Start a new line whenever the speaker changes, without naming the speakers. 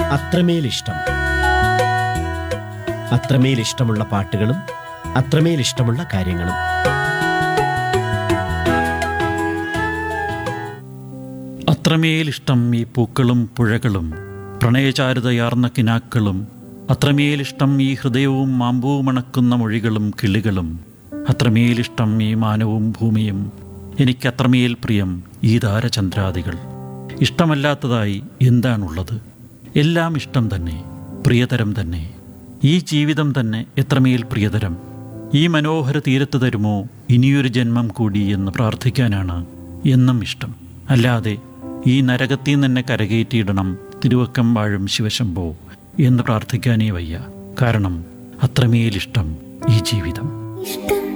അത്രമേൽ ഇഷ്ടം അത്രമേൽ ഇഷ്ടമുള്ള പാട്ടുകളും അത്രമേൽ ഇഷ്ടമുള്ള കാര്യങ്ങളും
അത്രമേലിഷ്ടം ഈ പൂക്കളും പുഴകളും പ്രണയചാരുതയാർന്ന കിനാക്കളും അത്രമേലിഷ്ടം ഈ ഹൃദയവും മാമ്പൂമണക്കുന്ന മൊഴികളും കിളികളും അത്രമേലിഷ്ടം ഈ മാനവും ഭൂമിയും എനിക്കത്രമേൽ പ്രിയം ഈ താരചന്ദ്രാദികൾ ഇഷ്ടമല്ലാത്തതായി എന്താണുള്ളത് എല്ലാം ഇഷ്ടം തന്നെ പ്രിയതരം തന്നെ ഈ ജീവിതം തന്നെ എത്രമേൽ പ്രിയതരം ഈ മനോഹര തീരത്ത് തരുമോ ഇനിയൊരു ജന്മം കൂടി എന്ന് പ്രാർത്ഥിക്കാനാണ് എന്നും ഇഷ്ടം അല്ലാതെ ഈ നരകത്തിൽ തന്നെ കരകയറ്റിയിടണം തിരുവക്കം വാഴും ശിവശംഭോ എന്ന് പ്രാർത്ഥിക്കാനേ വയ്യ കാരണം അത്രമേലിഷ്ടം ഈ ജീവിതം
ഇഷ്ടം